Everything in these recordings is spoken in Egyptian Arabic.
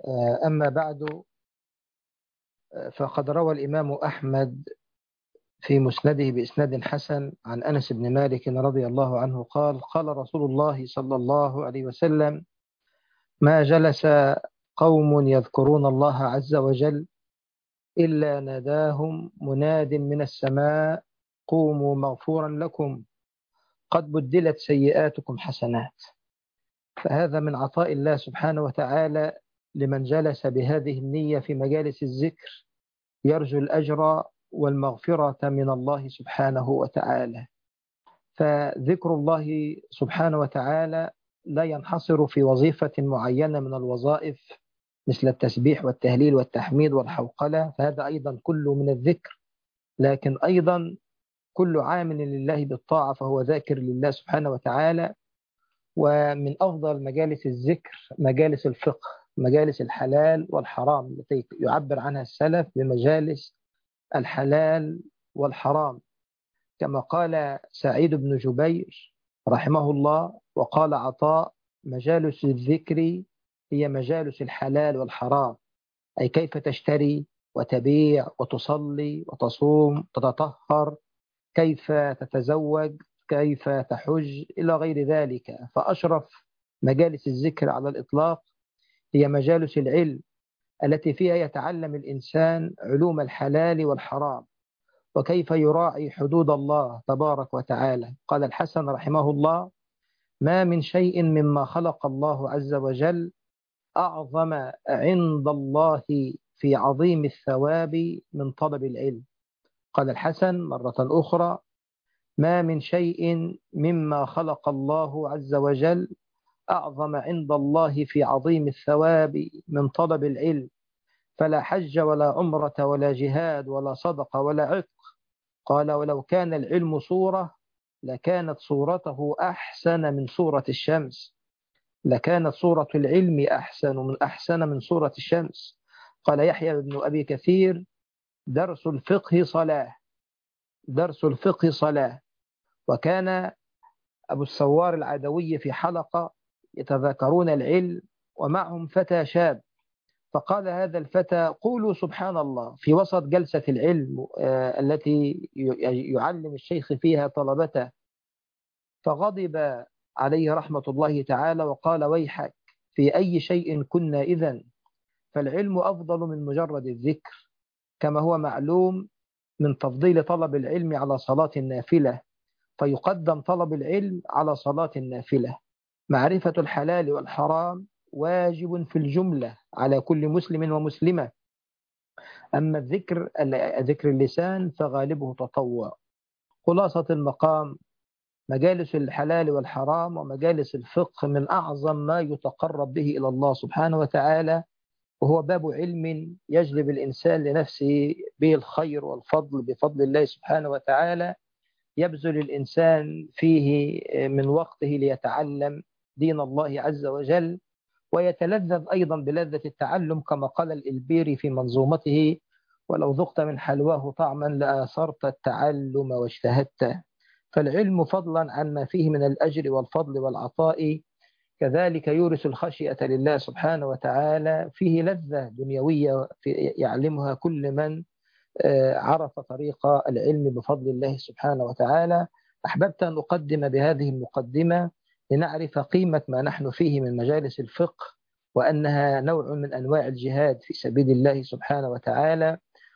أما بعد فقد روى الإمام أحمد في مسنده بإسناد حسن عن أنس بن مالك رضي الله عنه قال قال رسول الله صلى الله عليه وسلم ما جلس قوم يذكرون الله عز وجل إلا ناداهم مناد من السماء قوموا مغفورا لكم قد بدلت سيئاتكم حسنات فهذا من عطاء الله سبحانه وتعالى لمن جلس بهذه النية في مجالس الذكر يرجو الأجر والمغفرة من الله سبحانه وتعالى فذكر الله سبحانه وتعالى لا ينحصر في وظيفة معينة من الوظائف مثل التسبيح والتهليل والتحميد والحوقلة فهذا أيضا كله من الذكر لكن أيضا كل عامل لله بالطاعة فهو ذاكر لله سبحانه وتعالى ومن أفضل مجالس الذكر مجالس الفقه مجالس الحلال والحرام التي يعبر عنها السلف بمجالس الحلال والحرام كما قال سعيد بن جبير رحمه الله وقال عطاء مجالس الذكر هي مجالس الحلال والحرام أي كيف تشتري وتبيع وتصلي وتصوم تتطهر كيف تتزوج كيف تحج إلى غير ذلك فأشرف مجالس الذكر على الإطلاق هي مجالس العلم التي فيها يتعلم الإنسان علوم الحلال والحرام وكيف يراعي حدود الله تبارك وتعالى قال الحسن رحمه الله ما من شيء مما خلق الله عز وجل أعظم عند الله في عظيم الثواب من طلب العلم قال الحسن مرة أخرى ما من شيء مما خلق الله عز وجل أعظم عند الله في عظيم الثواب من طلب العلم فلا حج ولا عمرة ولا جهاد ولا صدقة ولا عتق قال ولو كان العلم صورة لكانت صورته أحسن من صورة الشمس لكانت صورة العلم أحسن من أحسن من صورة الشمس قال يحيى بن أبي كثير درس الفقه صلاة درس الفقه صلاة وكان أبو السوار العدوي في حلقة يتذاكرون العلم ومعهم فتى شاب فقال هذا الفتى قولوا سبحان الله في وسط جلسة العلم التي يعلم الشيخ فيها طلبته فغضب عليه رحمة الله تعالى وقال ويحك في أي شيء كنا إذا فالعلم أفضل من مجرد الذكر كما هو معلوم من تفضيل طلب العلم على صلاة النافلة فيقدم طلب العلم على صلاة النافلة معرفة الحلال والحرام واجب في الجملة على كل مسلم ومسلمة أما الذكر ذكر اللسان فغالبه تطوع خلاصة المقام مجالس الحلال والحرام ومجالس الفقه من أعظم ما يتقرب به إلى الله سبحانه وتعالى وهو باب علم يجلب الإنسان لنفسه به الخير والفضل بفضل الله سبحانه وتعالى يبذل الإنسان فيه من وقته ليتعلم دين الله عز وجل ويتلذذ أيضا بلذة التعلم كما قال الإلبيري في منظومته ولو ذقت من حلواه طعما لآثرت التعلم واجتهدت فالعلم فضلا عن ما فيه من الأجر والفضل والعطاء كذلك يورث الخشية لله سبحانه وتعالى فيه لذة دنيوية يعلمها كل من عرف طريق العلم بفضل الله سبحانه وتعالى أحببت أن أقدم بهذه المقدمة لنعرف قيمة ما نحن فيه من مجالس الفقه وأنها نوع من أنواع الجهاد في سبيل الله سبحانه وتعالى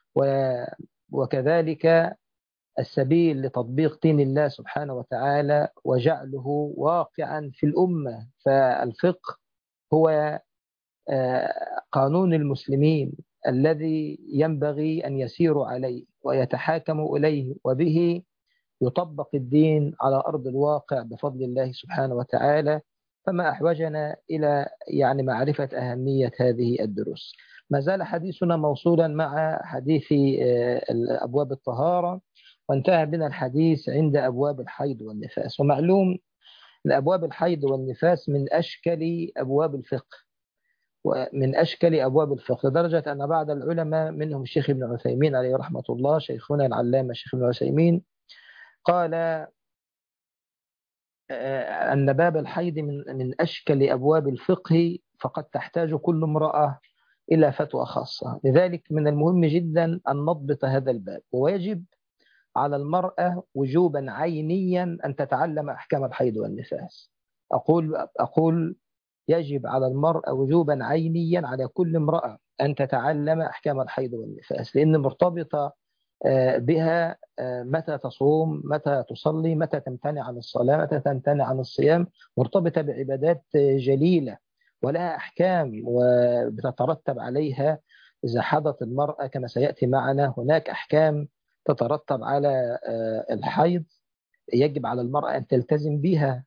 وكذلك السبيل لتطبيق دين الله سبحانه وتعالى وجعله واقعا في الأمة فالفقه هو قانون المسلمين الذي ينبغي أن يسيروا عليه ويتحاكموا إليه وبه يطبق الدين على أرض الواقع بفضل الله سبحانه وتعالى فما أحوجنا إلى يعني معرفة أهمية هذه الدروس ما زال حديثنا موصولا مع حديث أبواب الطهارة وانتهى بنا الحديث عند أبواب الحيض والنفاس ومعلوم أن أبواب الحيض والنفاس من أشكل أبواب الفقه ومن أشكل أبواب الفقه لدرجة أن بعض العلماء منهم الشيخ ابن عثيمين عليه رحمة الله شيخنا العلامة الشيخ ابن عثيمين قال أن باب الحيض من من أشكل أبواب الفقه فقد تحتاج كل امرأة إلى فتوى خاصة لذلك من المهم جدا أن نضبط هذا الباب ويجب على المرأة وجوبا عينيا أن تتعلم أحكام الحيض والنفاس أقول أقول يجب على المرأة وجوبا عينيا على كل امرأة أن تتعلم أحكام الحيض والنفاس لأن مرتبطة بها متى تصوم متى تصلي متى تمتنع عن الصلاة متى تمتنع عن الصيام مرتبطة بعبادات جليلة ولها أحكام وبتترتب عليها إذا حضت المرأة كما سيأتي معنا هناك أحكام تترتب على الحيض يجب على المرأة أن تلتزم بها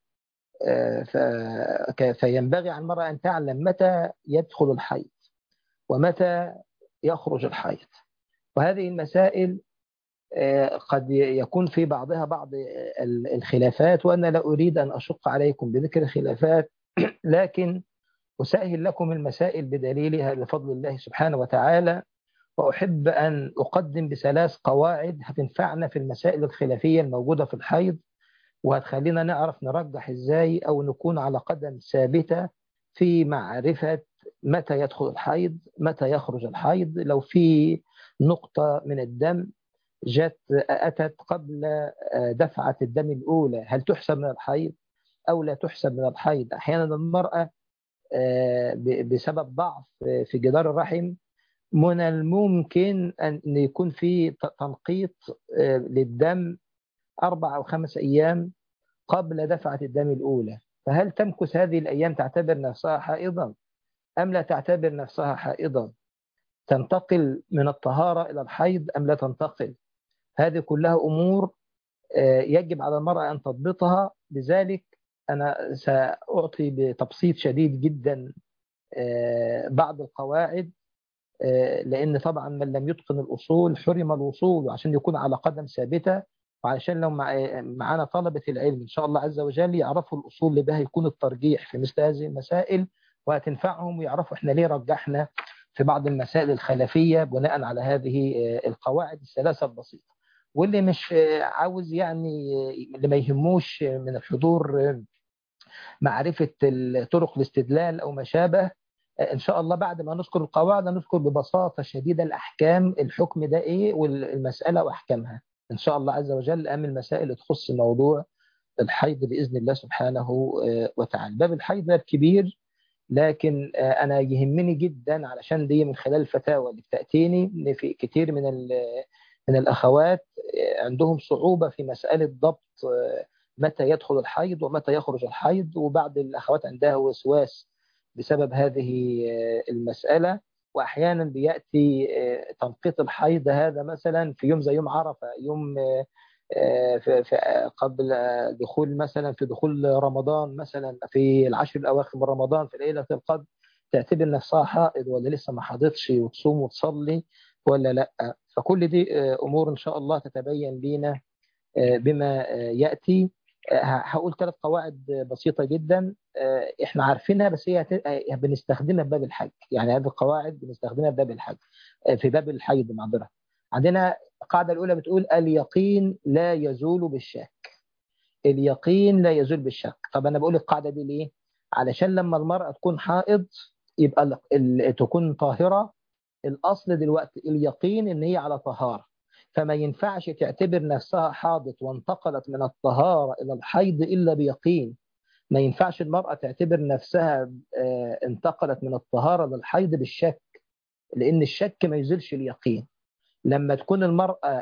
فينبغي على المرأة أن تعلم متى يدخل الحيض ومتى يخرج الحيض وهذه المسائل قد يكون في بعضها بعض الخلافات وأنا لا أريد أن أشق عليكم بذكر الخلافات لكن أسهل لكم المسائل بدليلها بفضل الله سبحانه وتعالى وأحب أن أقدم بثلاث قواعد هتنفعنا في المسائل الخلافية الموجودة في الحيض وهتخلينا نعرف نرجح إزاي أو نكون على قدم ثابتة في معرفة متى يدخل الحيض متى يخرج الحيض لو في نقطة من الدم جت أتت قبل دفعة الدم الأولى هل تحسب من الحيض أو لا تحسب من الحيض أحيانا المرأة بسبب ضعف في جدار الرحم من الممكن أن يكون في تنقيط للدم أربع أو خمس أيام قبل دفعة الدم الأولى فهل تمكث هذه الأيام تعتبر نفسها حائضا أم لا تعتبر نفسها حائضا تنتقل من الطهارة إلى الحيض أم لا تنتقل هذه كلها أمور يجب على المرأة أن تضبطها لذلك أنا سأعطي بتبسيط شديد جدا بعض القواعد لأن طبعا من لم يتقن الأصول حرم الوصول وعشان يكون على قدم ثابتة وعشان لو معانا طلبة العلم إن شاء الله عز وجل يعرفوا الأصول اللي بها يكون الترجيح في مثل هذه المسائل وهتنفعهم ويعرفوا إحنا ليه رجحنا في بعض المسائل الخلافية بناء على هذه القواعد الثلاثة البسيطة واللي مش عاوز يعني اللي ما يهموش من الحضور معرفة طرق الاستدلال أو ما شابه إن شاء الله بعد ما نذكر القواعد نذكر ببساطة شديدة الأحكام الحكم ده إيه والمسألة وأحكامها إن شاء الله عز وجل أهم المسائل تخص موضوع الحيض بإذن الله سبحانه وتعالى باب الحيض باب كبير لكن أنا يهمني جدا علشان دي من خلال الفتاوى اللي بتأتيني إن في كتير من من الأخوات عندهم صعوبة في مسألة ضبط متى يدخل الحيض ومتى يخرج الحيض وبعض الأخوات عندها وسواس بسبب هذه المسألة وأحيانا بيأتي تنقيط الحيض هذا مثلا في يوم زي يوم عرفة يوم في قبل دخول مثلا في دخول رمضان مثلا في العشر الأواخر من رمضان في ليلة القدر تعتبر نفسها حائض ولا لسه ما حاضتش وتصوم وتصلي ولا لا فكل دي أمور إن شاء الله تتبين لنا بما يأتي هقول ثلاث قواعد بسيطة جدا احنا عارفينها بس هي بنستخدمها في باب الحج يعني هذه القواعد بنستخدمها في باب الحج في باب الحيض معذرة عندنا القاعدة الأولى بتقول اليقين لا يزول بالشك اليقين لا يزول بالشك طب أنا بقول القاعدة دي ليه علشان لما المرأة تكون حائض يبقى تكون طاهرة الأصل دلوقتي اليقين إن هي على طهارة فما ينفعش تعتبر نفسها حاضت وانتقلت من الطهارة إلى الحيض إلا بيقين ما ينفعش المرأة تعتبر نفسها انتقلت من الطهارة للحيض بالشك لأن الشك ما يزيلش اليقين لما تكون المرأة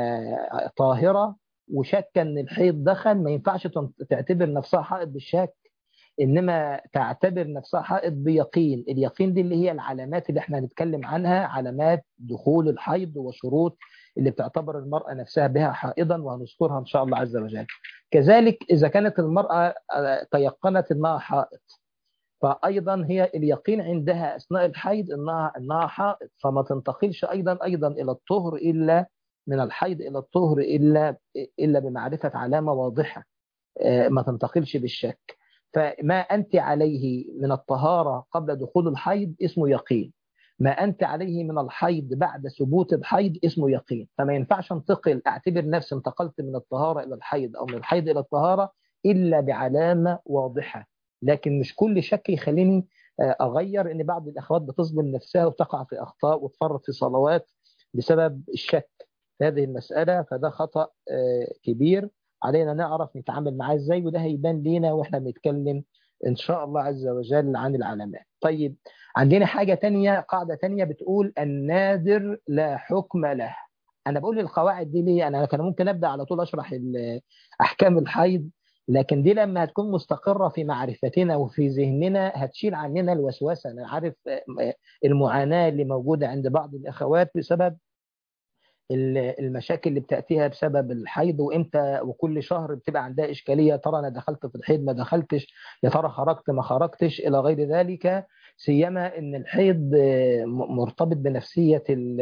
طاهرة وشك ان الحيض دخل ما ينفعش تعتبر نفسها حائض بالشك انما تعتبر نفسها حائض بيقين اليقين دي اللي هي العلامات اللي احنا هنتكلم عنها علامات دخول الحيض وشروط اللي بتعتبر المرأة نفسها بها حائضا وهنذكرها ان شاء الله عز وجل كذلك اذا كانت المرأة تيقنت انها حائض فايضا هي اليقين عندها اثناء الحيض انها انها حائض فما تنتقلش ايضا ايضا الى الطهر الا من الحيض الى الطهر الا الا بمعرفه علامه واضحه ما تنتقلش بالشك فما انت عليه من الطهاره قبل دخول الحيض اسمه يقين ما انت عليه من الحيض بعد ثبوت الحيض اسمه يقين فما ينفعش انتقل اعتبر نفسي انتقلت من الطهاره الى الحيض او من الحيض الى الطهاره الا بعلامه واضحه لكن مش كل شك يخليني اغير ان بعض الاخوات بتظلم نفسها وتقع في اخطاء وتفرط في صلوات بسبب الشك في هذه المساله فده خطا كبير علينا نعرف نتعامل معاه ازاي وده هيبان لينا واحنا بنتكلم ان شاء الله عز وجل عن العلامات طيب عندنا حاجه تانية قاعده تانية بتقول النادر لا حكم له انا بقول القواعد دي ليه انا كان ممكن ابدا على طول اشرح احكام الحيض لكن دي لما هتكون مستقرة في معرفتنا وفي ذهننا هتشيل عننا الوسوسة أنا عارف المعاناة اللي موجودة عند بعض الأخوات بسبب المشاكل اللي بتأتيها بسبب الحيض وإمتى وكل شهر بتبقى عندها إشكالية ترى أنا دخلت في الحيض ما دخلتش يا ترى خرجت ما خرجتش إلى غير ذلك سيما ان الحيض مرتبط بنفسيه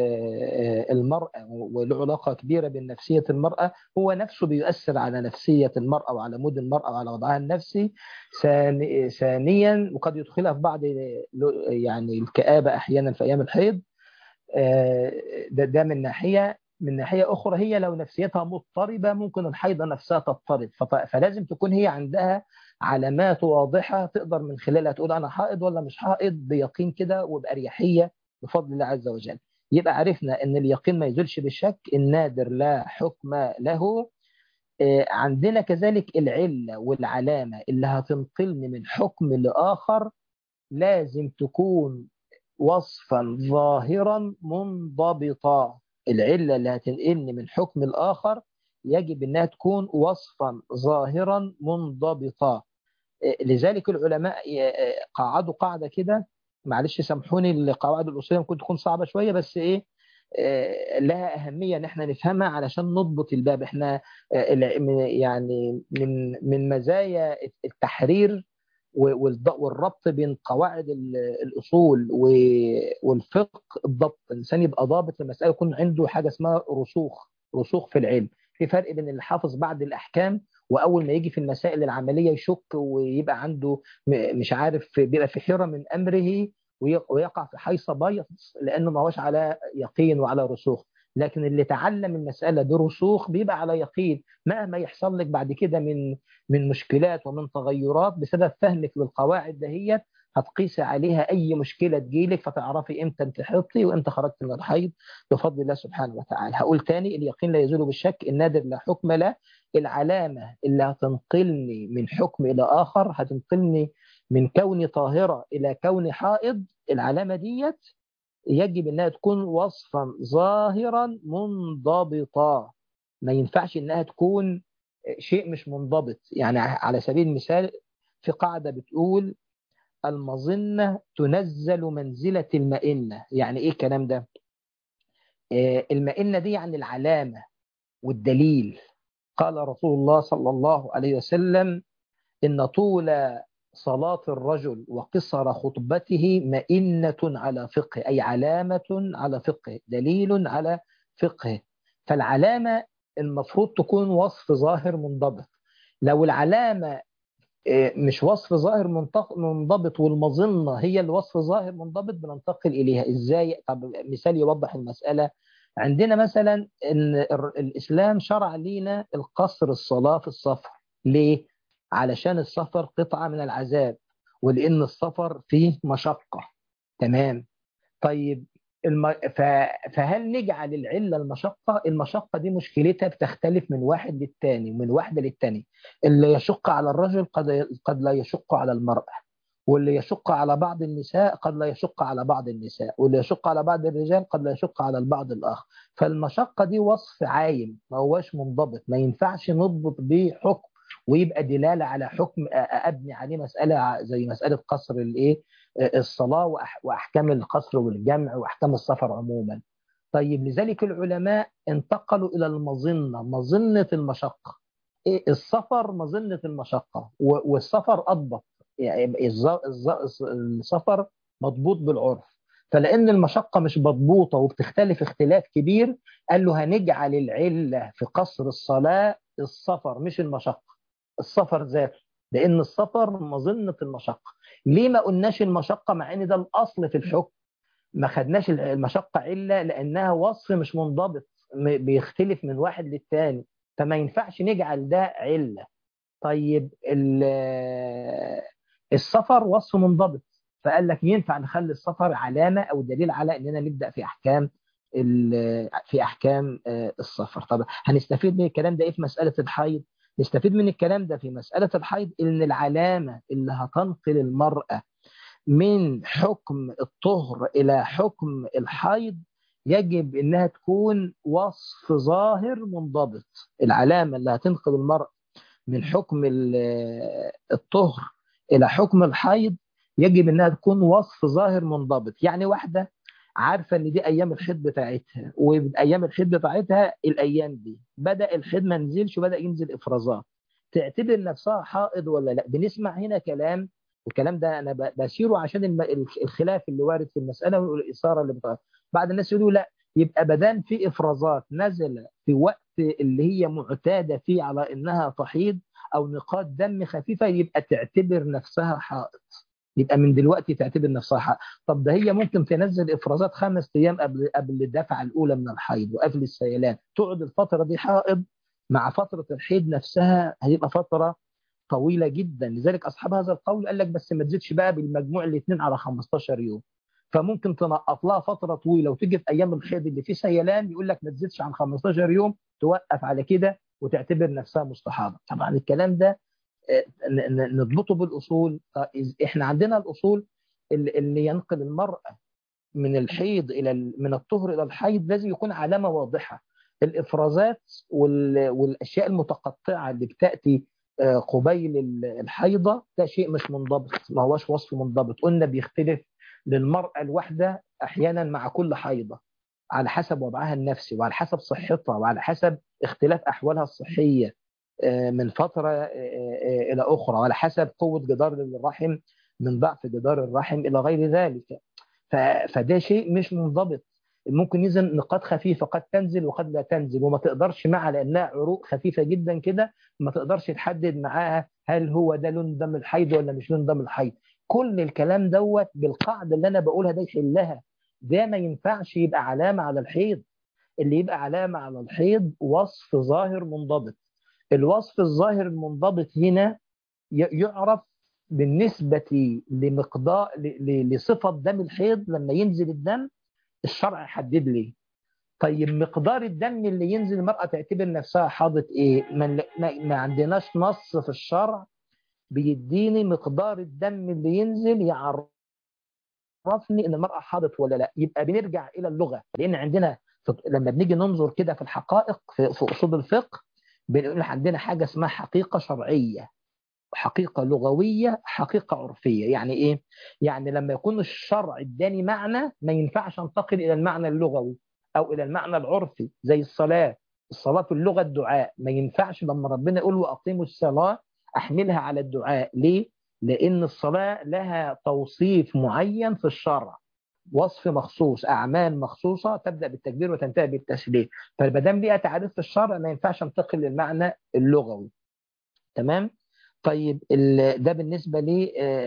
المراه وله علاقه كبيره بنفسيه المراه هو نفسه بيؤثر على نفسيه المراه وعلى مود المراه وعلى وضعها النفسي ثانيا وقد يدخلها في بعض يعني الكابه احيانا في ايام الحيض ده, ده من ناحيه من ناحيه اخرى هي لو نفسيتها مضطربه ممكن الحيضه نفسها تضطرب فلازم تكون هي عندها علامات واضحه تقدر من خلالها تقول انا حائض ولا مش حائض بيقين كده وباريحيه بفضل الله عز وجل يبقى عرفنا ان اليقين ما يزولش بالشك النادر لا حكم له عندنا كذلك العله والعلامه اللي هتنقلني من حكم لاخر لازم تكون وصفا ظاهرا منضبطا العله اللي هتنقلني من حكم الاخر يجب انها تكون وصفا ظاهرا منضبطا لذلك العلماء قعدوا قاعده كده معلش سامحوني القواعد الاصوليه ممكن تكون صعبه شويه بس ايه لها اهميه ان احنا نفهمها علشان نضبط الباب احنا يعني من من مزايا التحرير والربط بين قواعد الاصول والفقه الضبط الانسان يبقى ضابط المساله يكون عنده حاجه اسمها رسوخ رسوخ في العلم في فرق بين اللي حافظ بعد الاحكام واول ما يجي في المسائل العمليه يشك ويبقى عنده مش عارف بيبقى في حيره من امره ويقع في حيصه بيض لانه ما هوش على يقين وعلى رسوخ لكن اللي تعلم المساله برسوخ بيبقى على يقين مهما يحصل لك بعد كده من من مشكلات ومن تغيرات بسبب فهمك للقواعد دهيت هتقيسي عليها اي مشكله تجيلك فتعرفي امتى انت حيضتي وامتى خرجت من الحيض بفضل الله سبحانه وتعالى هقول تاني اليقين لا يزول بالشك النادر لا حكم له العلامه اللي هتنقلني من حكم الى اخر هتنقلني من كوني طاهره الى كوني حائض العلامه ديت يجب انها تكون وصفا ظاهرا منضبطا ما ينفعش انها تكون شيء مش منضبط يعني على سبيل المثال في قاعده بتقول المظنة تنزل منزلة المئنة يعني ايه الكلام ده المئنة دي يعني العلامة والدليل قال رسول الله صلى الله عليه وسلم إن طول صلاة الرجل وقصر خطبته مئنة على فقه أي علامة على فقه دليل على فقه فالعلامة المفروض تكون وصف ظاهر منضبط لو العلامة مش وصف ظاهر منضبط والمظنة هي الوصف ظاهر منضبط بننتقل إليها إزاي طب مثال يوضح المسألة عندنا مثلا إن الإسلام شرع لينا القصر الصلاة في السفر ليه؟ علشان السفر قطعة من العذاب ولأن السفر فيه مشقة تمام طيب الم... ف... فهل نجعل العله المشقه؟ المشقه دي مشكلتها بتختلف من واحد للتاني ومن واحده للتاني. اللي يشق على الرجل قد قد لا يشق على المراه. واللي يشق على بعض النساء قد لا يشق على بعض النساء، واللي يشق على بعض الرجال قد لا يشق على البعض الاخر. فالمشقه دي وصف عايم ما هواش منضبط، ما ينفعش نضبط بيه حكم ويبقى دلاله على حكم ابني عليه مساله زي مساله قصر الايه الصلاه واحكام القصر والجمع واحكام السفر عموما. طيب لذلك العلماء انتقلوا الى المظنه مظنه المشقه. إيه السفر مظنه المشقه والسفر اضبط يعني السفر مضبوط بالعرف فلان المشقه مش مضبوطه وبتختلف اختلاف كبير قال له هنجعل العله في قصر الصلاه السفر مش المشقه السفر ذاته لان السفر مظنه المشقه ليه ما قلناش المشقه مع ان ده الاصل في الحكم ما خدناش المشقه عله لانها وصف مش منضبط بيختلف من واحد للتاني فما ينفعش نجعل ده عله طيب السفر وصف منضبط فقال لك ينفع نخلي السفر علامه او دليل على اننا نبدا في احكام في احكام السفر طب هنستفيد من الكلام ده ايه في مساله الحيض نستفيد من الكلام ده في مساله الحيض ان العلامه اللي هتنقل المراه من حكم الطهر الى حكم الحيض يجب انها تكون وصف ظاهر منضبط العلامه اللي هتنقل المراه من حكم الطهر الى حكم الحيض يجب انها تكون وصف ظاهر منضبط يعني واحده عارفه ان دي ايام الحيض بتاعتها وايام الحيض بتاعتها الايام دي بدا الحيض ما نزلش وبدا ينزل افرازات تعتبر نفسها حائض ولا لا بنسمع هنا كلام الكلام ده انا بشيره عشان الخلاف اللي وارد في المساله والاثاره اللي بتغير بعض الناس يقولوا لا يبقى بدان في افرازات نزل في وقت اللي هي معتاده فيه على انها تحيض او نقاط دم خفيفه يبقى تعتبر نفسها حائض يبقى من دلوقتي تعتبر نفسها حائض طب ده هي ممكن تنزل افرازات خمس ايام قبل قبل الدفعه الاولى من الحيض وقبل السيلان تقعد الفتره دي حائض مع فتره الحيض نفسها هيبقى فتره طويله جدا لذلك اصحاب هذا القول قال لك بس ما تزيدش بقى بالمجموع الاثنين على 15 يوم فممكن تنقط لها فتره طويله وتيجي في ايام الحيض اللي فيه سيلان يقول لك ما تزيدش عن 15 يوم توقف على كده وتعتبر نفسها مستحاضه طبعا الكلام ده نضبطه بالاصول احنا عندنا الاصول اللي ينقل المراه من الحيض الى من الطهر الى الحيض لازم يكون علامه واضحه الافرازات والاشياء المتقطعه اللي بتاتي قبيل الحيضه ده شيء مش منضبط ما هوش وصف منضبط قلنا بيختلف للمراه الواحده احيانا مع كل حيضه على حسب وضعها النفسي وعلى حسب صحتها وعلى حسب اختلاف احوالها الصحيه من فتره الى اخرى وعلى حسب قوه جدار الرحم من ضعف جدار الرحم الى غير ذلك فده شيء مش منضبط ممكن ينزل نقاط خفيفه قد تنزل وقد لا تنزل وما تقدرش معها لانها عروق خفيفه جدا كده ما تقدرش تحدد معاها هل هو ده لون دم الحيض ولا مش لون دم الحيض كل الكلام دوت بالقاعده اللي انا بقولها ده يحلها ده ما ينفعش يبقى علامه على الحيض اللي يبقى علامه على الحيض وصف ظاهر منضبط الوصف الظاهر المنضبط هنا يعرف بالنسبه لمقدار لصفه دم الحيض لما ينزل الدم الشرع حدد لي طيب مقدار الدم اللي ينزل المرأة تعتبر نفسها حاضت ايه ما, ما عندناش نص في الشرع بيديني مقدار الدم اللي ينزل يعرفني ان المرأة حاضت ولا لا يبقى بنرجع الى اللغة لان عندنا لما بنيجي ننظر كده في الحقائق في, في اصول الفقه بنقول عندنا حاجة اسمها حقيقة شرعية حقيقة لغوية حقيقة عرفية يعني إيه؟ يعني لما يكون الشرع اداني معنى ما ينفعش انتقل إلى المعنى اللغوي أو إلى المعنى العرفي زي الصلاة الصلاة في اللغة الدعاء ما ينفعش لما ربنا يقول وأقيموا الصلاة أحملها على الدعاء ليه؟ لأن الصلاة لها توصيف معين في الشرع وصف مخصوص أعمال مخصوصة تبدأ بالتكبير وتنتهي بالتسليم فالمدام ليها تعريف في الشرع ما ينفعش انتقل للمعنى اللغوي تمام؟ طيب ده بالنسبه لي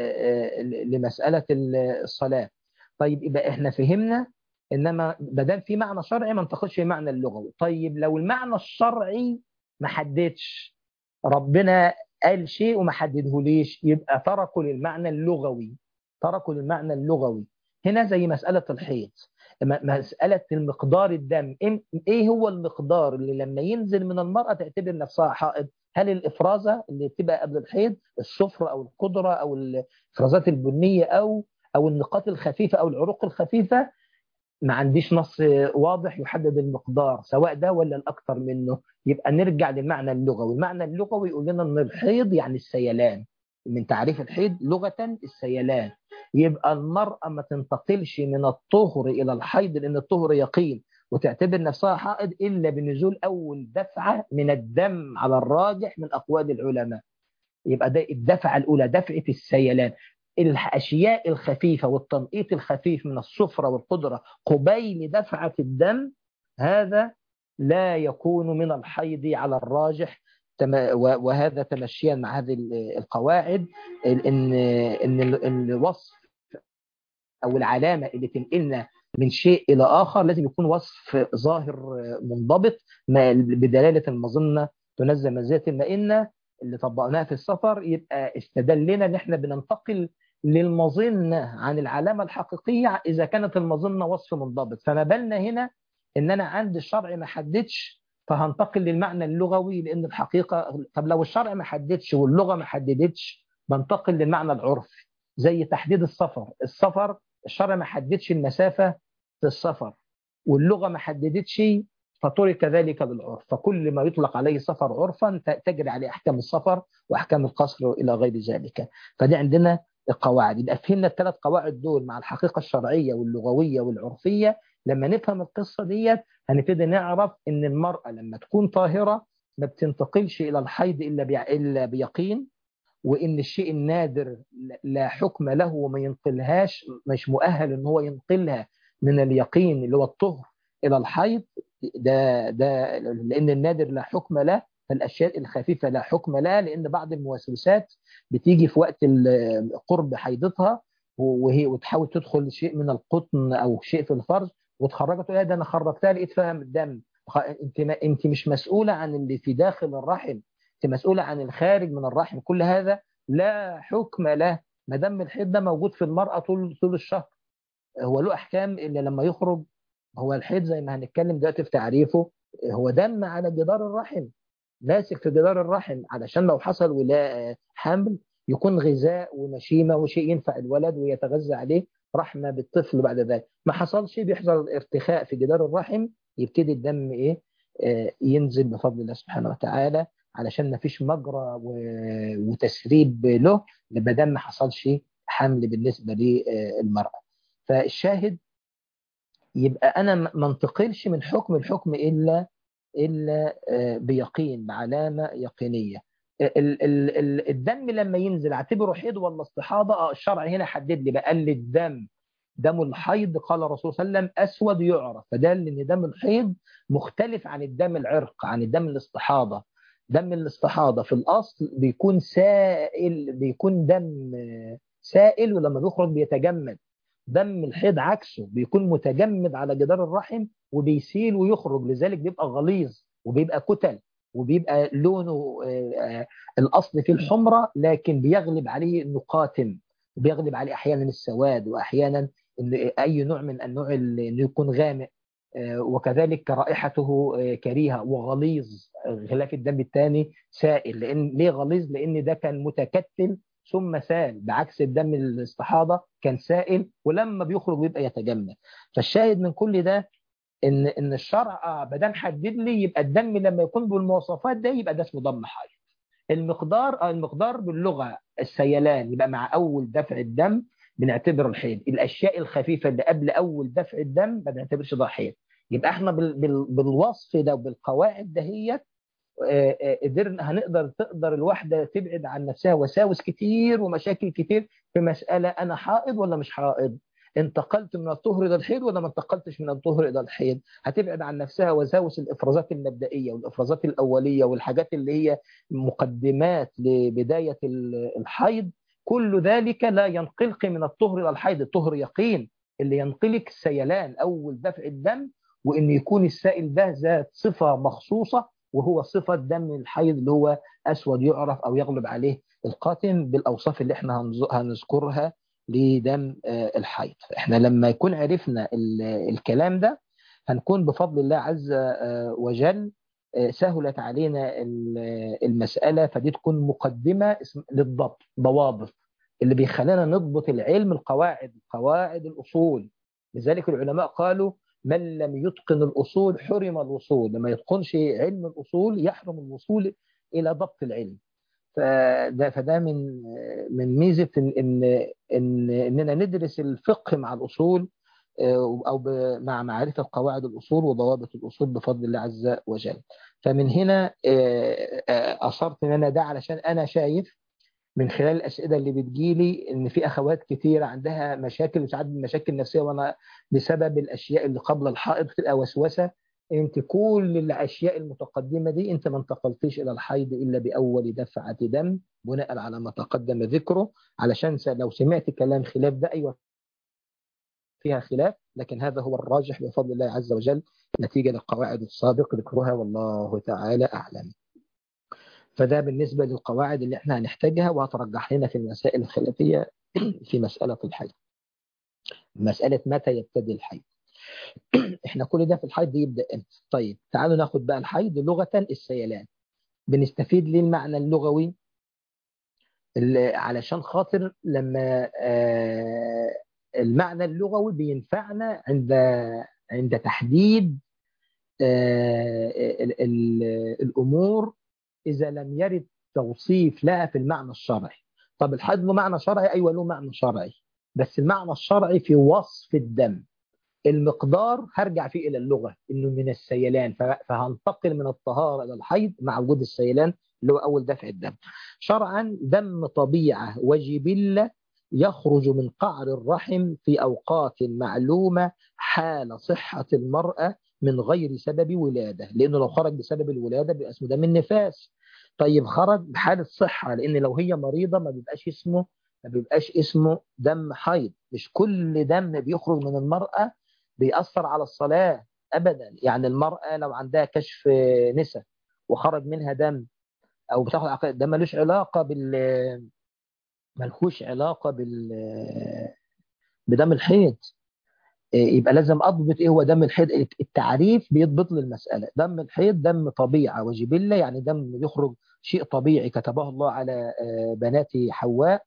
لمساله الصلاه طيب يبقى احنا فهمنا انما ما دام في معنى شرعي ما انتقلش المعنى اللغوي طيب لو المعنى الشرعي ما حددش ربنا قال شيء وما حدده ليش يبقى تركوا للمعنى اللغوي تركوا للمعنى اللغوي هنا زي مساله الحيض مساله المقدار الدم ايه هو المقدار اللي لما ينزل من المراه تعتبر نفسها حائض هل الافرازه اللي بتبقى قبل الحيض الصفر او القدره او الافرازات البنيه او او النقاط الخفيفه او العروق الخفيفه ما عنديش نص واضح يحدد المقدار سواء ده ولا الاكثر منه يبقى نرجع للمعنى اللغوي المعنى اللغوي يقول لنا ان الحيض يعني السيلان من تعريف الحيض لغه السيلان يبقى المراه ما تنتقلش من الطهر الى الحيض لان الطهر يقين وتعتبر نفسها حائض إلا بنزول أول دفعة من الدم على الراجح من أقوال العلماء يبقى ده الدفعة الأولى دفعة السيلان الأشياء الخفيفة والتنقيط الخفيف من الصفرة والقدرة قبيل دفعة الدم هذا لا يكون من الحيض على الراجح وهذا تمشيا مع هذه القواعد ان ان الوصف او العلامه اللي تنقلنا من شيء إلى آخر لازم يكون وصف ظاهر منضبط بدلالة المظنة تنزل منزلة المئنة اللي طبقناها في السفر يبقى استدلنا ان احنا بننتقل للمظنة عن العلامة الحقيقية إذا كانت المظنة وصف منضبط فما بالنا هنا إن أنا عند الشرع ما حددش فهنتقل للمعنى اللغوي لأن الحقيقة طب لو الشرع ما حددش واللغة ما حددتش بنتقل للمعنى العرفي زي تحديد السفر السفر الشرع ما حددش المسافة في السفر واللغة ما حددتش فترك ذلك بالعرف فكل ما يطلق عليه سفر عرفا تجري عليه أحكام السفر وأحكام القصر إلى غير ذلك فدي عندنا القواعد يبقى فهمنا الثلاث قواعد دول مع الحقيقة الشرعية واللغوية والعرفية لما نفهم القصة ديت هنبتدي نعرف ان المرأة لما تكون طاهرة ما بتنتقلش الى الحيض الا الا بيقين وان الشيء النادر لا حكم له وما ينقلهاش مش مؤهل ان هو ينقلها من اليقين اللي هو الطهر الى الحيض ده ده لان النادر لا حكم له فالاشياء الخفيفه لا حكم لها لان بعض الموسوسات بتيجي في وقت قرب حيضتها وهي وتحاول تدخل شيء من القطن او شيء في الفرج وتخرجها تقول ده انا خرجتها لقيت فيها الدم انت ما انت مش مسؤوله عن اللي في داخل الرحم انت مسؤوله عن الخارج من الرحم كل هذا لا حكم له ما دام الحيض ده موجود في المراه طول طول الشهر هو له احكام الا لما يخرج هو الحيض زي ما هنتكلم دلوقتي في تعريفه هو دم على جدار الرحم ماسك في جدار الرحم علشان لو حصل ولاء حمل يكون غذاء ومشيمه وشيء ينفع الولد ويتغذى عليه رحمه بالطفل بعد ذلك ما حصلش بيحصل ارتخاء في جدار الرحم يبتدي الدم ايه آه ينزل بفضل الله سبحانه وتعالى علشان ما فيش مجرى وتسريب له ما دام ما حصلش حمل بالنسبه للمراه فالشاهد يبقى انا ما انتقلش من حكم الحكم الا الا بيقين بعلامه يقينيه ال ال ال الدم لما ينزل اعتبره حيض ولا استحاضه اه الشرع هنا حدد لي بقى لي الدم دم الحيض قال الرسول صلى الله عليه وسلم اسود يعرف فدل ان دم الحيض مختلف عن الدم العرق عن الدم الاستحاضه دم الاستحاضه في الاصل بيكون سائل بيكون دم سائل ولما بيخرج بيتجمد دم الحيض عكسه بيكون متجمد على جدار الرحم وبيسيل ويخرج لذلك بيبقى غليظ وبيبقى كتل وبيبقى لونه الاصل فيه الحمرة لكن بيغلب عليه انه قاتم وبيغلب عليه احيانا السواد واحيانا اي نوع من انواع انه يكون غامق وكذلك رائحته كريهه وغليظ خلاف الدم الثاني سائل لان ليه غليظ لان ده كان متكتل ثم سال بعكس الدم الاستحاضه كان سائل ولما بيخرج بيبقى يتجمد فالشاهد من كل ده ان ان الشرع ما دام حدد لي يبقى الدم لما يكون بالمواصفات ده يبقى ده اسمه دم حيض المقدار آه المقدار باللغه السيلان يبقى مع اول دفع الدم بنعتبر الحيض الاشياء الخفيفه اللي قبل اول دفع الدم ما بنعتبرش ده حيض يبقى احنا بال بال بالوصف ده وبالقواعد دهيت قدرنا هنقدر تقدر الواحده تبعد عن نفسها وساوس كتير ومشاكل كتير في مساله انا حائض ولا مش حائض انتقلت من الطهر الى الحيض ولا ما انتقلتش من الطهر الى الحيض هتبعد عن نفسها وساوس الافرازات المبدئيه والافرازات الاوليه والحاجات اللي هي مقدمات لبدايه الحيض كل ذلك لا ينقلك من الطهر الى الحيض الطهر يقين اللي ينقلك سيلان اول دفع الدم وان يكون السائل ده ذات صفه مخصوصه وهو صفه دم الحيض اللي هو اسود يعرف او يغلب عليه القاتم بالاوصاف اللي احنا هنذكرها لدم الحيض احنا لما يكون عرفنا الكلام ده هنكون بفضل الله عز وجل سهلت علينا المسألة فدي تكون مقدمة للضبط ضوابط اللي بيخلينا نضبط العلم القواعد قواعد الأصول لذلك العلماء قالوا من لم يتقن الأصول حرم الوصول لما يتقنش علم الأصول يحرم الوصول إلى ضبط العلم فده فده من من ميزه ان ان ان اننا ندرس الفقه مع الاصول او مع معرفه قواعد الاصول وضوابط الاصول بفضل الله عز وجل فمن هنا اصرت ان انا ده علشان انا شايف من خلال الاسئله اللي بتجيلي ان في اخوات كتير عندها مشاكل وساعات مشاكل نفسيه وانا بسبب الاشياء اللي قبل الحائض بتبقى وسوسه انت كل الاشياء المتقدمه دي انت ما انتقلتيش الى الحيض الا باول دفعه دم بناء على ما تقدم ذكره علشان لو سمعت كلام خلاف ده ايوه فيها خلاف لكن هذا هو الراجح بفضل الله عز وجل نتيجه للقواعد السابق ذكرها والله تعالى اعلم. فده بالنسبه للقواعد اللي احنا هنحتاجها وهترجح لنا في المسائل الخلافيه في مسألة الحيض مسألة متى يبتدي الحيض احنا كل ده في الحيض يبدأ امتى طيب تعالوا ناخد بقى الحيض لغة السيلان بنستفيد ليه المعنى اللغوي علشان خاطر لما المعنى اللغوي بينفعنا عند عند تحديد الامور اذا لم يرد توصيف لها في المعنى الشرعي طب الحيض له معنى شرعي ايوه له معنى شرعي بس المعنى الشرعي في وصف الدم المقدار هرجع فيه الى اللغه انه من السيلان فهنتقل من الطهاره الى الحيض مع وجود السيلان اللي هو اول دفع الدم شرعا دم طبيعه وجبله يخرج من قعر الرحم في اوقات معلومه حال صحه المراه من غير سبب ولاده لانه لو خرج بسبب الولاده بيبقى اسمه دم النفاس طيب خرج بحاله صحه لان لو هي مريضه ما بيبقاش اسمه ما بيبقاش اسمه دم حيض مش كل دم بيخرج من المراه بيأثر على الصلاه ابدا يعني المراه لو عندها كشف نسا وخرج منها دم او بتاخد عقائد ده ملوش علاقه بال ملهوش علاقه بال بدم الحيض يبقى لازم اضبط ايه هو دم الحيض التعريف بيضبط لي المساله دم الحيض دم طبيعه وجبله يعني دم بيخرج شيء طبيعي كتبه الله على بنات حواء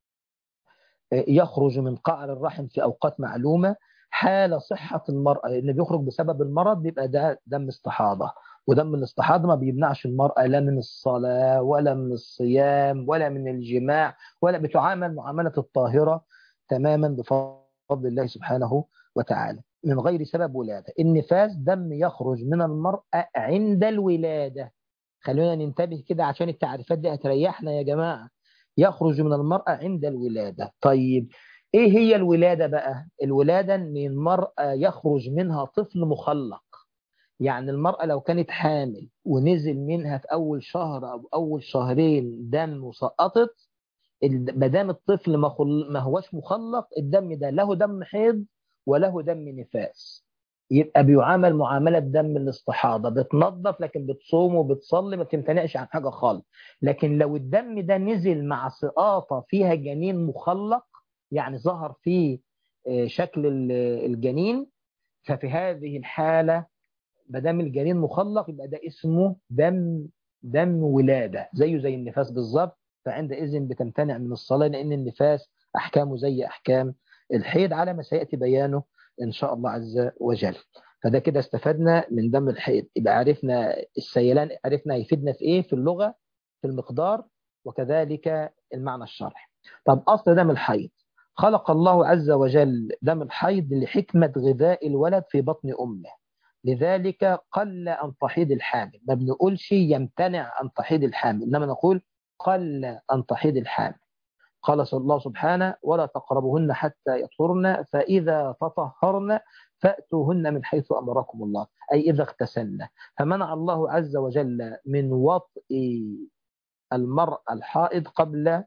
يخرج من قعر الرحم في اوقات معلومه حال صحه المراه لان بيخرج بسبب المرض بيبقى ده دم استحاضه ودم الاستحاضه ما بيمنعش المراه لا من الصلاه ولا من الصيام ولا من الجماع ولا بتعامل معامله الطاهره تماما بفضل الله سبحانه وتعالى من غير سبب ولاده النفاس دم يخرج من المراه عند الولاده خلونا ننتبه كده عشان التعريفات دي هتريحنا يا جماعه يخرج من المراه عند الولاده طيب ايه هي الولاده بقى الولاده ان المراه يخرج منها طفل مخلق يعني المرأة لو كانت حامل ونزل منها في أول شهر أو أول شهرين دم وسقطت ما دام الطفل ما, خل... ما هوش مخلق الدم ده له دم حيض وله دم نفاس يبقى بيعامل معاملة دم الاستحاضة بتنظف لكن بتصوم وبتصلي ما بتمتنعش عن حاجة خالص لكن لو الدم ده نزل مع سقاطة فيها جنين مخلق يعني ظهر فيه شكل الجنين ففي هذه الحالة ما دام الجنين مخلق يبقى ده اسمه دم دم ولاده زيه زي النفاس بالظبط فعندئذ بتمتنع من الصلاه لان النفاس احكامه زي احكام الحيض على ما سياتي بيانه ان شاء الله عز وجل فده كده استفدنا من دم الحيض يبقى عرفنا السيلان عرفنا يفيدنا في ايه في اللغه في المقدار وكذلك المعنى الشرعي طب اصل دم الحيض خلق الله عز وجل دم الحيض لحكمه غذاء الولد في بطن امه لذلك قل أن تحيض الحامل ما بنقولش يمتنع أن تحيض الحامل إنما نقول قل أن تحيض الحامل قال صلى الله سبحانه ولا تقربهن حتى يطهرن فإذا تطهرن فأتوهن من حيث أمركم الله أي إذا اغتسلن فمنع الله عز وجل من وطئ المرأة الحائض قبل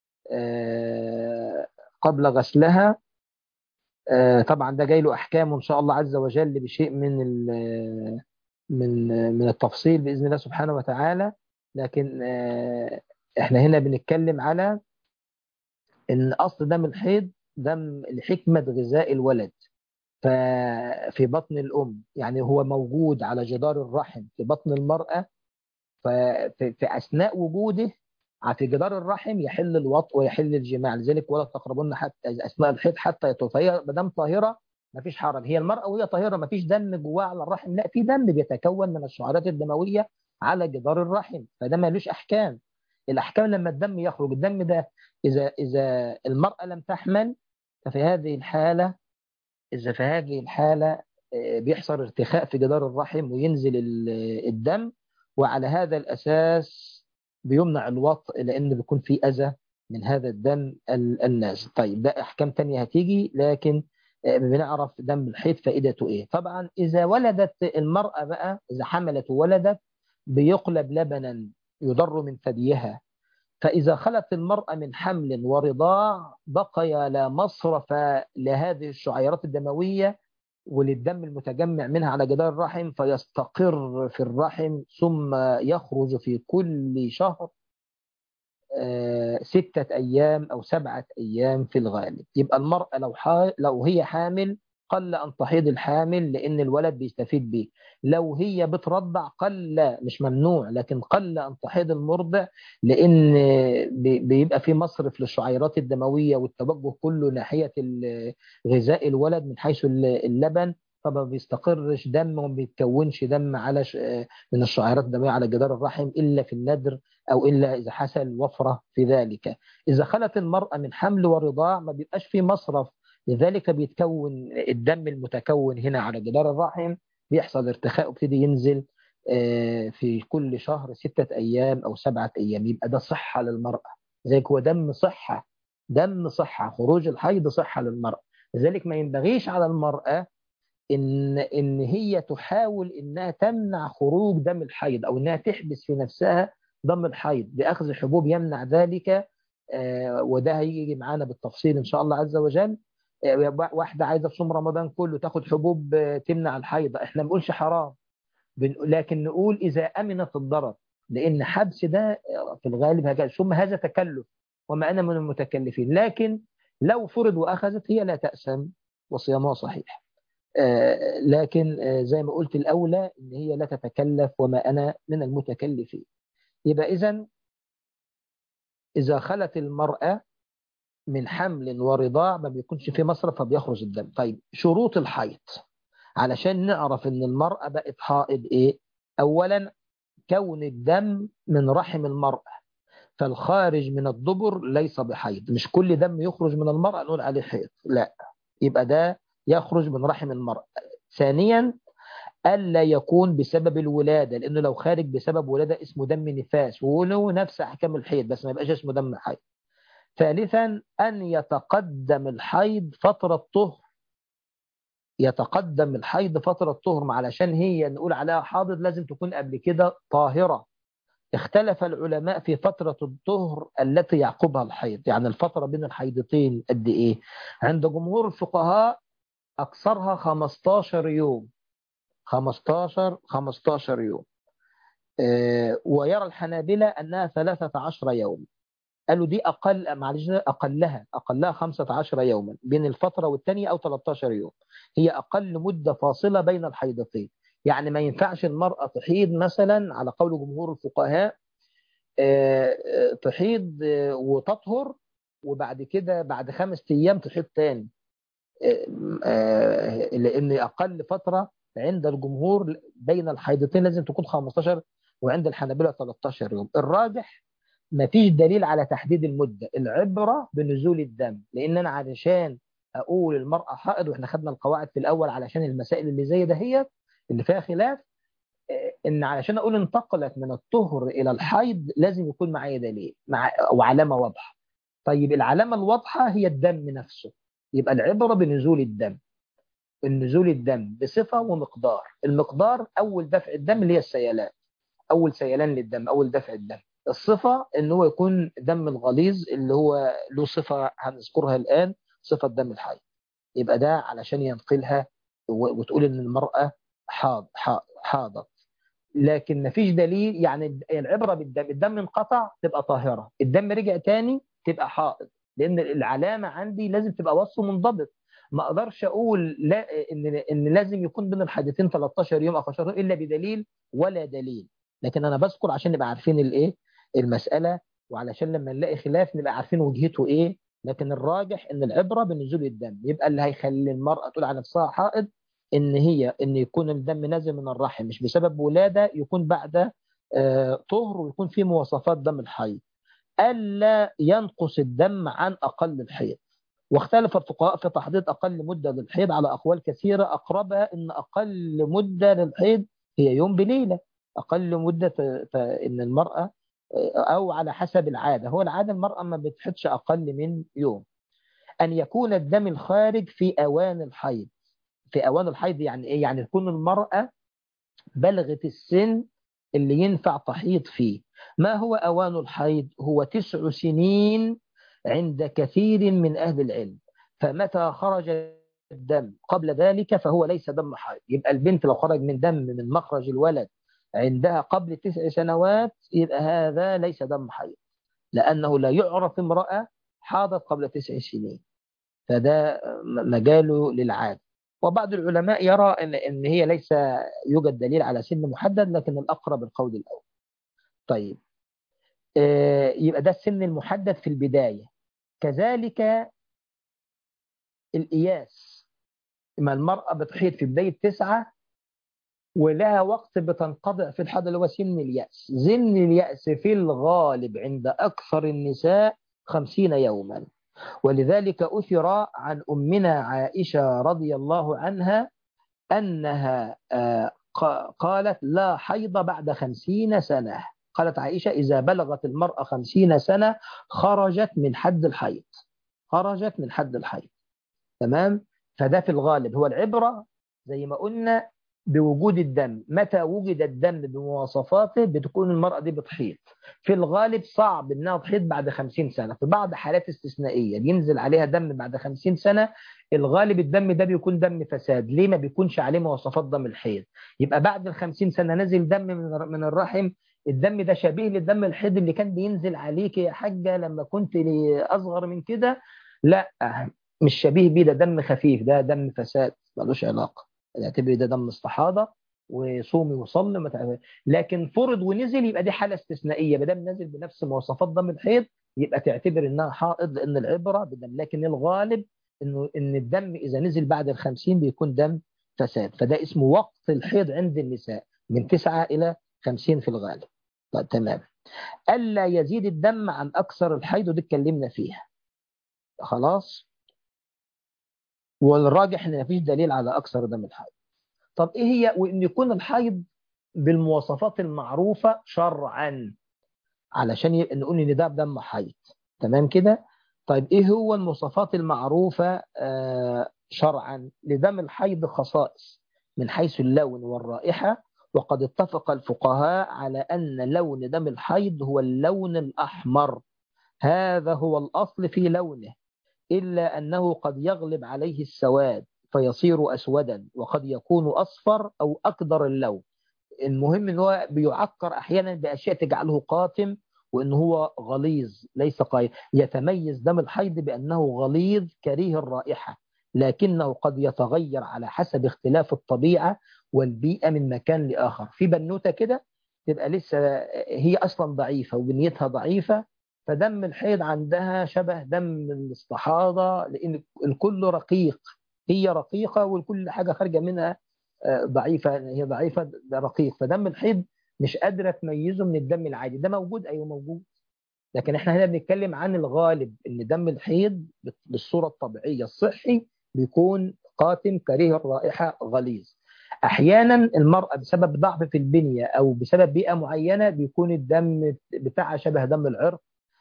قبل غسلها طبعا ده جاي له احكام ان شاء الله عز وجل بشيء من من من التفصيل باذن الله سبحانه وتعالى لكن احنا هنا بنتكلم على ان اصل دم الحيض دم لحكمه غذاء الولد ففي بطن الام يعني هو موجود على جدار الرحم في بطن المراه ففي اثناء وجوده في جدار الرحم يحل الوطء ويحل الجماع لذلك ولا تقربون حتى اثناء الحيض حتى يطهر فهي ما دام طاهره ما فيش حرج هي المراه وهي طاهره ما فيش دم جواها على الرحم لا في دم بيتكون من الشعيرات الدمويه على جدار الرحم فده مالوش احكام الاحكام لما الدم يخرج الدم ده اذا اذا المراه لم تحمل ففي هذه الحاله اذا في هذه الحاله بيحصل ارتخاء في جدار الرحم وينزل الدم وعلى هذا الاساس بيمنع الوطء لان بيكون في اذى من هذا الدم النازل طيب ده احكام تانية هتيجي لكن بنعرف دم الحيض فائدته ايه طبعا اذا ولدت المراه بقى اذا حملت وولدت بيقلب لبنا يضر من ثديها فاذا خلت المراه من حمل ورضاع بقي لا مصرف لهذه الشعيرات الدمويه وللدم المتجمع منها على جدار الرحم فيستقر في الرحم ثم يخرج في كل شهر ستة أيام أو سبعة أيام في الغالب يبقى المرأة لو, لو هي حامل قل أن تحيض الحامل لأن الولد بيستفيد به لو هي بترضع قل مش ممنوع لكن قل أن تحيض المرضع لأن بيبقى في مصرف للشعيرات الدموية والتوجه كله ناحية غذاء الولد من حيث اللبن فما بيستقرش دم وما بيتكونش دم على ش... من الشعيرات الدمويه على جدار الرحم الا في النذر او الا اذا حصل وفره في ذلك. اذا خلت المراه من حمل ورضاع ما بيبقاش في مصرف لذلك بيتكون الدم المتكون هنا على جدار الرحم بيحصل ارتخاء ويبتدي ينزل في كل شهر ستة أيام أو سبعة أيام يبقى ده صحة للمرأة لذلك هو دم صحة دم صحة خروج الحيض صحة للمرأة لذلك ما ينبغيش على المرأة إن إن هي تحاول إنها تمنع خروج دم الحيض أو إنها تحبس في نفسها دم الحيض بأخذ حبوب يمنع ذلك وده هيجي معانا بالتفصيل إن شاء الله عز وجل واحدة عايزة تصوم رمضان كله تاخد حبوب تمنع الحيض احنا ما بنقولش حرام لكن نقول إذا أمنت الضرر لأن حبس ده في الغالب هكذا ثم هذا تكلف وما أنا من المتكلفين لكن لو فرض وأخذت هي لا تأسم وصيامها صحيح آه لكن آه زي ما قلت الأولى إن هي لا تتكلف وما أنا من المتكلفين يبقى إذا إذا خلت المرأة من حمل ورضاع ما بيكونش في مصرف فبيخرج الدم طيب شروط الحيض علشان نعرف ان المرأة بقت حائض ايه اولا كون الدم من رحم المرأة فالخارج من الدبر ليس بحيض مش كل دم يخرج من المرأة نقول عليه حيض لا يبقى ده يخرج من رحم المرأة ثانيا ألا يكون بسبب الولادة لأنه لو خارج بسبب ولادة اسمه دم نفاس وله نفس أحكام الحيض بس ما يبقاش اسمه دم حيض ثالثا أن يتقدم الحيض فترة طهر يتقدم الحيض فترة طهر علشان هي نقول عليها حاضر لازم تكون قبل كده طاهرة اختلف العلماء في فترة الطهر التي يعقبها الحيض يعني الفترة بين الحيضتين قد إيه عند جمهور الفقهاء أكثرها 15 يوم 15 15 يوم اه ويرى الحنابلة أنها 13 يوم قالوا دي أقل معلش أقلها أقلها 15 يوما بين الفترة والثانية أو 13 يوم هي أقل مدة فاصلة بين الحيضتين يعني ما ينفعش المرأة تحيض مثلا على قول جمهور الفقهاء تحيض وتطهر وبعد كده بعد خمس أيام تحيض تاني لأن أقل فترة عند الجمهور بين الحيضتين لازم تكون 15 وعند الحنابلة 13 يوم الراجح ما فيش دليل على تحديد المدة العبرة بنزول الدم لأن أنا علشان أقول المرأة حائض وإحنا خدنا القواعد في الأول علشان المسائل اللي زي ده هي اللي فيها خلاف إن علشان أقول انتقلت من الطهر إلى الحيض لازم يكون معايا دليل مع أو علامة واضحة طيب العلامة الواضحة هي الدم نفسه يبقى العبرة بنزول الدم النزول الدم بصفة ومقدار المقدار أول دفع الدم اللي هي السيلان أول سيلان للدم أول دفع الدم الصفة ان هو يكون دم الغليظ اللي هو له صفة هنذكرها الآن صفة دم الحي يبقى ده علشان ينقلها وتقول ان المرأة حاض حاضت لكن مفيش دليل يعني العبرة بالدم الدم انقطع تبقى طاهرة الدم رجع تاني تبقى حائض لان العلامة عندي لازم تبقى وصف منضبط ما اقدرش اقول لا ان ان لازم يكون بين الحادثين 13 يوم او 15 يوم الا بدليل ولا دليل لكن انا بذكر عشان نبقى عارفين الايه المسألة وعلشان لما نلاقي خلاف نبقى عارفين وجهته ايه لكن الراجح ان العبرة بنزول الدم يبقى اللي هيخلي المرأة تقول على نفسها حائض ان هي ان يكون الدم نازل من الرحم مش بسبب ولادة يكون بعد آه طهر ويكون فيه مواصفات دم الحيض ألا ينقص الدم عن أقل الحيض واختلف الفقهاء في تحديد أقل مدة للحيض على أقوال كثيرة أقربها أن أقل مدة للحيض هي يوم بليلة أقل مدة فإن المرأة أو على حسب العادة هو العادة المرأة ما بتحدش أقل من يوم أن يكون الدم الخارج في أوان الحيض في أوان الحيض يعني إيه؟ يعني تكون المرأة بلغت السن اللي ينفع تحيض فيه ما هو أوان الحيض هو تسع سنين عند كثير من أهل العلم فمتى خرج الدم قبل ذلك فهو ليس دم حيض يبقى البنت لو خرج من دم من مخرج الولد عندها قبل تسع سنوات يبقى هذا ليس دم حيض لأنه لا يعرف امرأة حاضت قبل تسع سنين فده مجاله للعادة وبعض العلماء يرى ان ان هي ليس يوجد دليل على سن محدد لكن الاقرب القول الاول. طيب يبقى ده السن المحدد في البدايه. كذلك القياس اما المراه بتحيض في بدايه تسعه ولها وقت بتنقطع في الحد اللي هو سن اليأس. سن اليأس في الغالب عند اكثر النساء خمسين يوما. ولذلك أثر عن أمنا عائشة رضي الله عنها أنها قالت لا حيض بعد خمسين سنة قالت عائشة إذا بلغت المرأة خمسين سنة خرجت من حد الحيض خرجت من حد الحيض تمام فده في الغالب هو العبرة زي ما قلنا بوجود الدم متى وجد الدم بمواصفاته بتكون المرأة دي بتحيض في الغالب صعب انها تحيض بعد 50 سنة في بعض حالات استثنائية بينزل عليها دم بعد 50 سنة الغالب الدم ده بيكون دم فساد ليه ما بيكونش عليه مواصفات دم الحيض يبقى بعد ال 50 سنة نزل دم من الرحم الدم ده شبيه للدم الحيض اللي كان بينزل عليك يا حاجة لما كنت أصغر من كده لا مش شبيه بيه ده دم خفيف ده دم فساد ملوش علاقة اعتبري ده دم استحاضه وصومي وصلي ما لكن فرض ونزل يبقى دي حاله استثنائيه ما دام نزل بنفس مواصفات دم الحيض يبقى تعتبر انها حائض لان العبره بدم لكن الغالب انه ان الدم اذا نزل بعد ال 50 بيكون دم فساد فده اسمه وقت الحيض عند النساء من 9 الى 50 في الغالب طيب تمام الا يزيد الدم عن اكثر الحيض ودي اتكلمنا فيها خلاص والراجح ان مفيش دليل على اكثر دم الحيض طب ايه هي وان يكون الحيض بالمواصفات المعروفه شرعا علشان نقول ان ده دم حيض تمام كده طيب ايه هو المواصفات المعروفه آه شرعا لدم الحيض خصائص من حيث اللون والرائحه وقد اتفق الفقهاء على ان لون دم الحيض هو اللون الاحمر هذا هو الاصل في لونه إلا أنه قد يغلب عليه السواد فيصير أسودا وقد يكون أصفر أو أكدر اللون المهم أنه هو بيعكر أحيانا بأشياء تجعله قاتم وأن هو غليظ ليس قايم يتميز دم الحيض بأنه غليظ كريه الرائحة لكنه قد يتغير على حسب اختلاف الطبيعة والبيئة من مكان لآخر في بنوتة كده تبقى لسه هي أصلا ضعيفة وبنيتها ضعيفة فدم الحيض عندها شبه دم الاستحاضة لأن الكل رقيق هي رقيقة والكل حاجة خارجة منها ضعيفة هي ضعيفة ده رقيق فدم الحيض مش قادرة تميزه من الدم العادي ده موجود أيوه موجود لكن احنا هنا بنتكلم عن الغالب ان دم الحيض بالصورة الطبيعية الصحي بيكون قاتم كريه الرائحة غليظ احيانا المرأة بسبب ضعف في البنية او بسبب بيئة معينة بيكون الدم بتاعها شبه دم العرق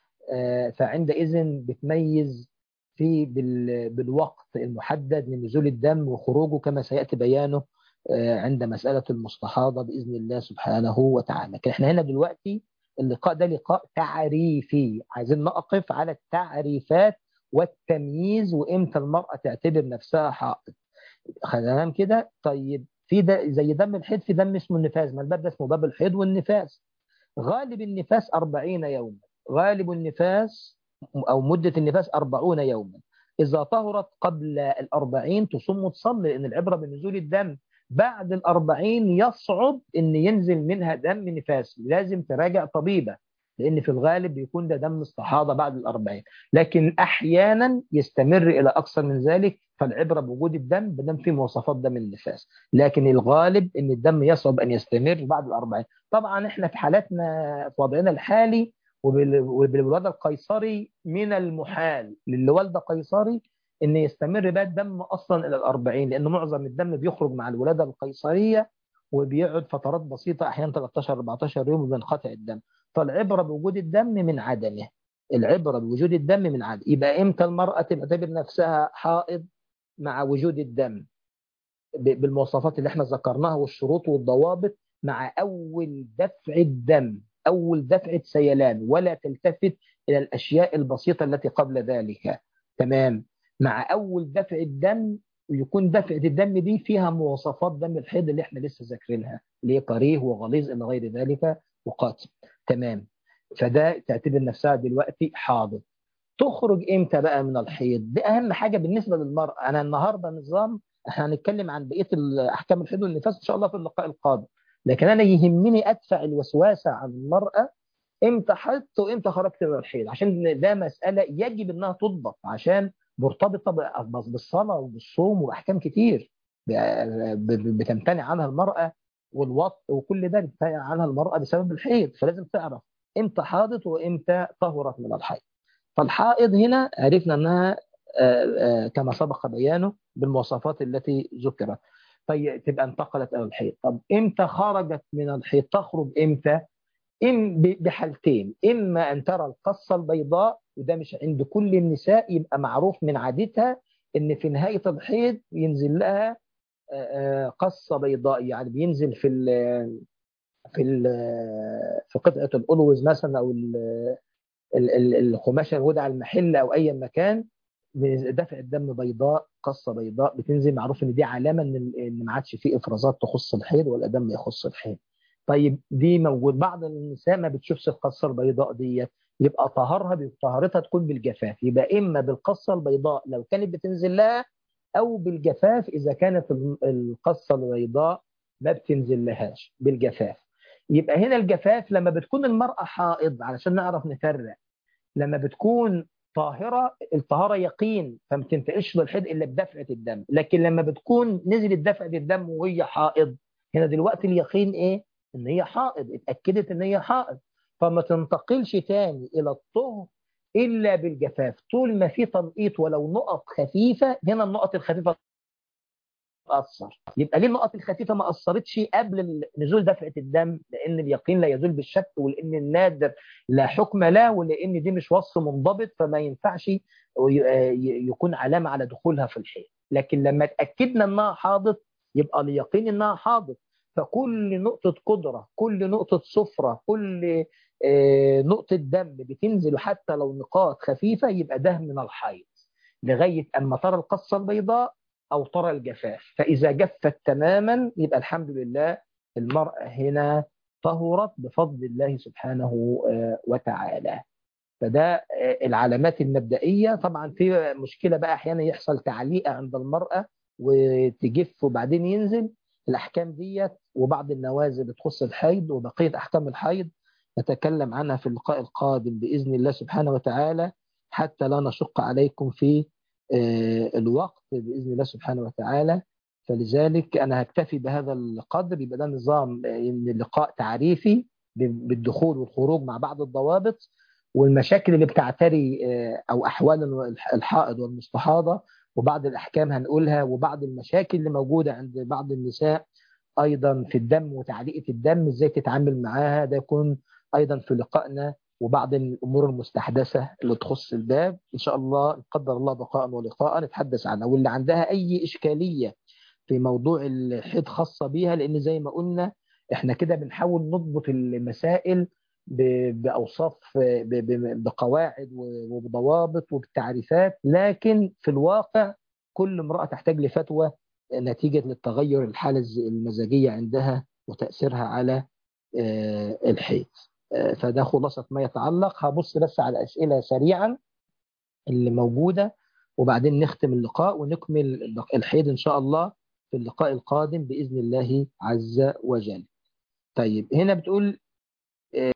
فعندئذ بتميز في بالوقت المحدد من نزول الدم وخروجه كما سيأتي بيانه عند مسألة المستحاضة بإذن الله سبحانه وتعالى لكن احنا هنا دلوقتي اللقاء ده لقاء تعريفي عايزين نقف على التعريفات والتمييز وامتى المرأة تعتبر نفسها حائض تمام كده طيب في ده زي دم الحيض في دم اسمه النفاس ما الباب ده اسمه باب الحيض والنفاس غالب النفاس أربعين يوما غالب النفاس أو مدة النفاس أربعون يوما إذا طهرت قبل الأربعين تصم وتصلي لأن العبرة بنزول الدم بعد الأربعين يصعب أن ينزل منها دم نفاس لازم تراجع طبيبة لأن في الغالب بيكون ده دم استحاضة بعد الأربعين لكن أحيانا يستمر إلى أكثر من ذلك فالعبرة بوجود الدم بدم في مواصفات دم النفاس لكن الغالب أن الدم يصعب أن يستمر بعد الأربعين طبعا إحنا في حالاتنا في وضعنا الحالي وبالولادة القيصري من المحال للي والده قيصري ان يستمر بقى الدم اصلا الى الأربعين لان معظم الدم بيخرج مع الولاده القيصريه وبيقعد فترات بسيطه احيانا 13 14 يوم وبينقطع الدم فالعبره بوجود الدم من عدمه العبره بوجود الدم من عدم يبقى امتى المراه تعتبر نفسها حائض مع وجود الدم بالمواصفات اللي احنا ذكرناها والشروط والضوابط مع اول دفع الدم اول دفعه سيلان ولا تلتفت الى الاشياء البسيطه التي قبل ذلك تمام مع اول دفع الدم ويكون دفعه الدم دي فيها مواصفات دم الحيض اللي احنا لسه ذاكرينها اللي هي قريه وغليظ الى غير ذلك وقاتل تمام فده تعتبر نفسها دلوقتي حاضر تخرج امتى بقى من الحيض دي اهم حاجه بالنسبه للمراه انا النهارده نظام احنا هنتكلم عن بقيه احكام الحيض والنفاس ان شاء الله في اللقاء القادم لكن انا يهمني ادفع الوسواسه عن المراه امتى حضت وامتى خرجت من الحيض عشان ده مساله يجب انها تضبط عشان مرتبطه بالصلاه وبالصوم واحكام كتير بتمتنع عنها المراه والوط وكل ده بتمتنع عنها المراه بسبب الحيض فلازم تعرف امتى حاضت وامتى طهرت من الحيض فالحائض هنا عرفنا انها كما سبق بيانه بالمواصفات التي ذكرت طيب تبقى انتقلت الى الحيض طب امتى خرجت من الحيض تخرج امتى إم بحالتين إما أن ترى القصة البيضاء وده مش عند كل النساء يبقى معروف من عادتها إن في نهاية الحيض ينزل لها قصة بيضاء يعني بينزل في ال في ال في قطعة الألوز مثلا أو القماشة الموجودة على المحل أو أي مكان دفع الدم بيضاء قصة بيضاء بتنزل معروف إن دي علامة إن إن ما عادش فيه إفرازات تخص الحيض ولا دم يخص الحيض. طيب دي موجود بعض النساء ما بتشوفش القصه البيضاء ديت يبقى طهرها طهارتها تكون بالجفاف يبقى اما بالقصه البيضاء لو كانت بتنزل لها او بالجفاف اذا كانت القصه البيضاء ما بتنزل لهاش بالجفاف يبقى هنا الجفاف لما بتكون المراه حائض علشان نعرف نفرق لما بتكون طاهره الطهاره يقين فما تنتقلش للحيض الا بدفعه الدم لكن لما بتكون نزلت دفعه الدم وهي حائض هنا دلوقتي اليقين ايه ان هي حائض اتاكدت ان هي حائض فما تنتقلش تاني الى الطهر الا بالجفاف طول ما في تنقيط ولو نقط خفيفه هنا النقط الخفيفه تاثر يبقى ليه النقط الخفيفه ما اثرتش قبل نزول دفعه الدم لان اليقين لا يزول بالشك ولان النادر لا حكم له ولان دي مش وصف منضبط فما ينفعش يكون علامه على دخولها في الحيض لكن لما اتاكدنا انها حاضت يبقى اليقين انها حاضت فكل نقطة قدرة كل نقطة صفرة كل نقطة دم بتنزل حتى لو نقاط خفيفة يبقى ده من الحيض لغاية أما ترى القصة البيضاء أو ترى الجفاف فإذا جفت تماما يبقى الحمد لله المرأة هنا طهرت بفضل الله سبحانه وتعالى فده العلامات المبدئية طبعا في مشكلة بقى أحيانا يحصل تعليق عند المرأة وتجف وبعدين ينزل الأحكام ديت وبعض النوازل تخص الحيض وبقية أحكام الحيض نتكلم عنها في اللقاء القادم بإذن الله سبحانه وتعالى حتى لا نشق عليكم في الوقت بإذن الله سبحانه وتعالى فلذلك أنا هكتفي بهذا القدر يبقى ده نظام إن اللقاء تعريفي بالدخول والخروج مع بعض الضوابط والمشاكل اللي بتعتري أو أحوال الحائض والمستحاضة وبعض الأحكام هنقولها وبعض المشاكل اللي موجودة عند بعض النساء أيضا في الدم وتعليقة الدم إزاي تتعامل معاها ده يكون أيضا في لقائنا وبعض الأمور المستحدثة اللي تخص الباب إن شاء الله قدر الله بقاء ولقاء نتحدث عنها واللي عندها أي إشكالية في موضوع الحيض خاصة بيها لأن زي ما قلنا إحنا كده بنحاول نضبط المسائل باوصاف بقواعد وبضوابط وبالتعريفات لكن في الواقع كل امراه تحتاج لفتوى نتيجه للتغير الحاله المزاجيه عندها وتاثيرها على الحيض فده خلاصه ما يتعلق هبص بس على اسئله سريعا اللي موجوده وبعدين نختم اللقاء ونكمل الحيض ان شاء الله في اللقاء القادم باذن الله عز وجل طيب هنا بتقول